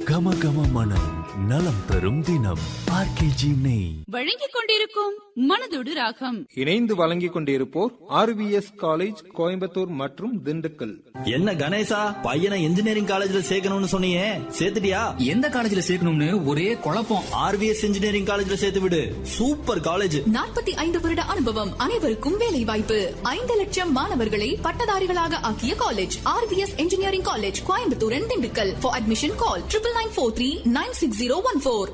கம கம மனம் நலம் தரும் தினம் ஆர்கேஜி நெய் வழங்கிக் கொண்டிருக்கும் மனதோடு ராகம் இணைந்து வழங்கிக் கொண்டிருப்போர் ஆர்விஎஸ் காலேஜ் கோயம்புத்தூர் மற்றும் திண்டுக்கல் என்ன கணேசா பையனை இன்ஜினியரிங் காலேஜ்ல சேர்க்கணும்னு சொன்னியே சேர்த்துட்டியா எந்த காலேஜ்ல சேர்க்கணும்னு ஒரே குழப்பம் ஆர்விஎஸ் இன்ஜினியரிங் காலேஜ்ல சேர்த்து விடு சூப்பர் காலேஜ் நாற்பத்தி ஐந்து வருட அனுபவம் அனைவருக்கும் வேலை வாய்ப்பு ஐந்து லட்சம் மாணவர்களை பட்டதாரிகளாக ஆக்கிய college RVS engineering college Coimbatore and Dindigul for admission call triple nine four three nine six zero one four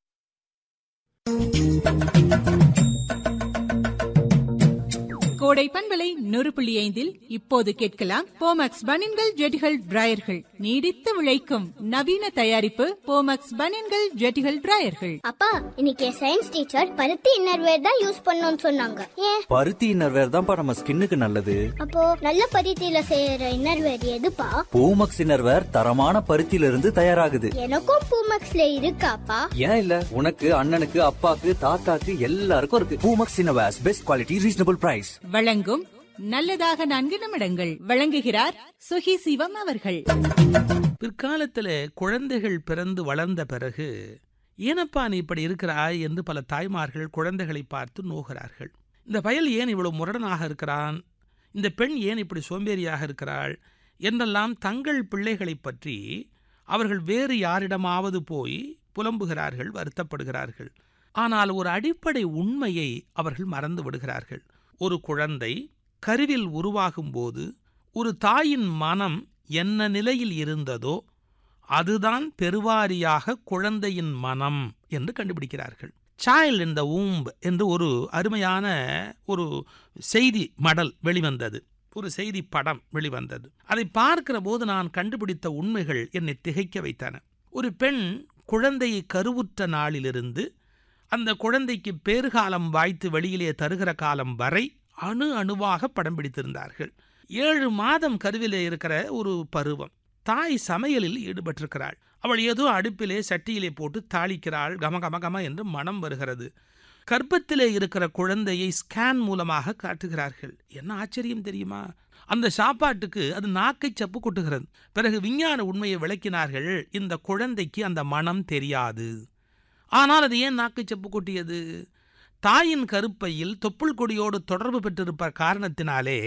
கோடை பண்பலை நூறு புள்ளி ஐந்தில் இப்போது கேட்கலாம் போமக்ஸ் பனின்கள் ஜெட்டிகள் டிராயர்கள் நீடித்து உழைக்கும் நவீன தயாரிப்பு போமக்ஸ் பனின்கள் ஜெட்டிகள் டிராயர்கள் அப்பா இன்னைக்கு சயின்ஸ் டீச்சர் பருத்தி இன்னர்வேர் தான் யூஸ் பண்ணணும்னு சொன்னாங்க ஏன் பருத்தி இன்னர்வேர் தான்ப்பா நம்ம ஸ்கின்னுக்கு நல்லது அப்போ நல்ல பருத்தியில செய்யற இன்னர்வேர் எதுப்பா பூமக்ஸ் இன்னர்வேர் தரமான பருத்தியில இருந்து தயாராகுது எனக்கும் பூமக்ஸ்ல இருக்காப்பா ஏன் இல்ல உனக்கு அண்ணனுக்கு அப்பாக்கு தாத்தாக்கு எல்லாருக்கும் இருக்கு Poomex innerwears best quality reasonable price வழங்கும் நல்லதாக நான்கு நிமிடங்கள் வழங்குகிறார் சுகி சிவம் அவர்கள் பிற்காலத்தில் குழந்தைகள் பிறந்து வளர்ந்த பிறகு ஏனப்பா நீ இப்படி இருக்கிறாய் என்று பல தாய்மார்கள் குழந்தைகளை பார்த்து நோகிறார்கள் இந்த பயல் ஏன் இவ்வளவு முரடனாக இருக்கிறான் இந்த பெண் ஏன் இப்படி சோம்பேறியாக இருக்கிறாள் என்றெல்லாம் தங்கள் பிள்ளைகளைப் பற்றி அவர்கள் வேறு யாரிடமாவது போய் புலம்புகிறார்கள் வருத்தப்படுகிறார்கள் ஆனால் ஒரு அடிப்படை உண்மையை அவர்கள் மறந்து விடுகிறார்கள் ஒரு குழந்தை கருவில் உருவாகும்போது ஒரு தாயின் மனம் என்ன நிலையில் இருந்ததோ அதுதான் பெருவாரியாக குழந்தையின் மனம் என்று கண்டுபிடிக்கிறார்கள் சைல்ட் இன் த ஊம்ப் என்று ஒரு அருமையான ஒரு செய்தி மடல் வெளிவந்தது ஒரு செய்தி படம் வெளிவந்தது அதை பார்க்கிற போது நான் கண்டுபிடித்த உண்மைகள் என்னை திகைக்க வைத்தன ஒரு பெண் குழந்தையை கருவுற்ற நாளிலிருந்து அந்த குழந்தைக்கு பேறுகாலம் வாய்த்து வெளியிலே தருகிற காலம் வரை அணு அணுவாக படம் பிடித்திருந்தார்கள் ஏழு மாதம் கருவிலே இருக்கிற ஒரு பருவம் தாய் சமையலில் ஈடுபட்டிருக்கிறாள் அவள் ஏதோ அடுப்பிலே சட்டியிலே போட்டு தாளிக்கிறாள் கம கம கம என்று மனம் வருகிறது கர்ப்பத்திலே இருக்கிற குழந்தையை ஸ்கேன் மூலமாக காட்டுகிறார்கள் என்ன ஆச்சரியம் தெரியுமா அந்த சாப்பாட்டுக்கு அது நாக்கை சப்பு கொட்டுகிறது பிறகு விஞ்ஞான உண்மையை விளக்கினார்கள் இந்த குழந்தைக்கு அந்த மனம் தெரியாது ஆனால் அது ஏன் நாக்கை செப்பு கொட்டியது தாயின் கருப்பையில் தொப்புள் கொடியோடு தொடர்பு பெற்றிருப்ப காரணத்தினாலே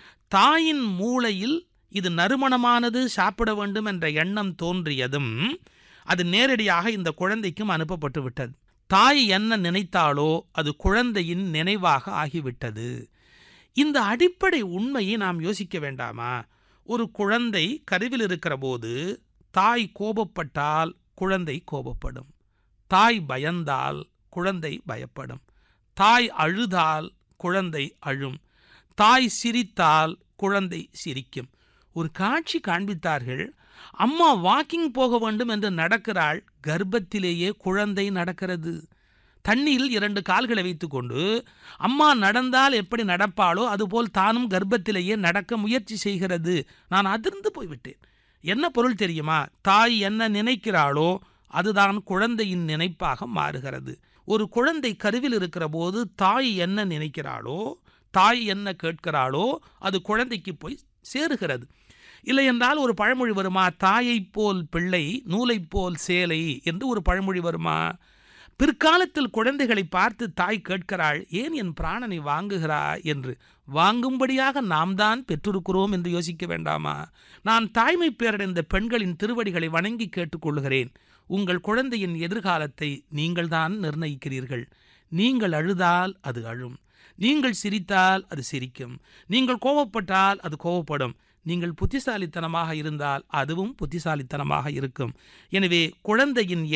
தாயின் மூளையில் இது நறுமணமானது சாப்பிட வேண்டும் என்ற எண்ணம் தோன்றியதும் அது நேரடியாக இந்த குழந்தைக்கும் அனுப்பப்பட்டு விட்டது தாய் என்ன நினைத்தாலோ அது குழந்தையின் நினைவாக ஆகிவிட்டது இந்த அடிப்படை உண்மையை நாம் யோசிக்க வேண்டாமா ஒரு குழந்தை கருவில் இருக்கிற போது தாய் கோபப்பட்டால் குழந்தை கோபப்படும் தாய் பயந்தால் குழந்தை பயப்படும் தாய் அழுதால் குழந்தை அழும் தாய் சிரித்தால் குழந்தை சிரிக்கும் ஒரு காட்சி காண்பித்தார்கள் அம்மா வாக்கிங் போக வேண்டும் என்று நடக்கிறாள் கர்ப்பத்திலேயே குழந்தை நடக்கிறது தண்ணீரில் இரண்டு கால்களை வைத்துக்கொண்டு அம்மா நடந்தால் எப்படி நடப்பாளோ அதுபோல் தானும் கர்ப்பத்திலேயே நடக்க முயற்சி செய்கிறது நான் அதிர்ந்து போய்விட்டேன் என்ன பொருள் தெரியுமா தாய் என்ன நினைக்கிறாளோ அதுதான் குழந்தையின் நினைப்பாக மாறுகிறது ஒரு குழந்தை கருவில் இருக்கிற போது தாய் என்ன நினைக்கிறாளோ தாய் என்ன கேட்கிறாளோ அது குழந்தைக்கு போய் சேருகிறது இல்லை என்றால் ஒரு பழமொழி வருமா தாயைப் போல் பிள்ளை நூலைப் போல் சேலை என்று ஒரு பழமொழி வருமா பிற்காலத்தில் குழந்தைகளை பார்த்து தாய் கேட்கிறாள் ஏன் என் பிராணனை வாங்குகிறாய் என்று வாங்கும்படியாக நாம் தான் பெற்றிருக்கிறோம் என்று யோசிக்க வேண்டாமா நான் தாய்மை பேரடைந்த பெண்களின் திருவடிகளை வணங்கி கேட்டுக்கொள்கிறேன் உங்கள் குழந்தையின் எதிர்காலத்தை நீங்கள்தான் நிர்ணயிக்கிறீர்கள் நீங்கள் அழுதால் அது அழும் நீங்கள் சிரித்தால் அது சிரிக்கும் நீங்கள் கோபப்பட்டால் அது கோபப்படும் நீங்கள் புத்திசாலித்தனமாக இருந்தால் அதுவும் புத்திசாலித்தனமாக இருக்கும் எனவே குழந்தையின்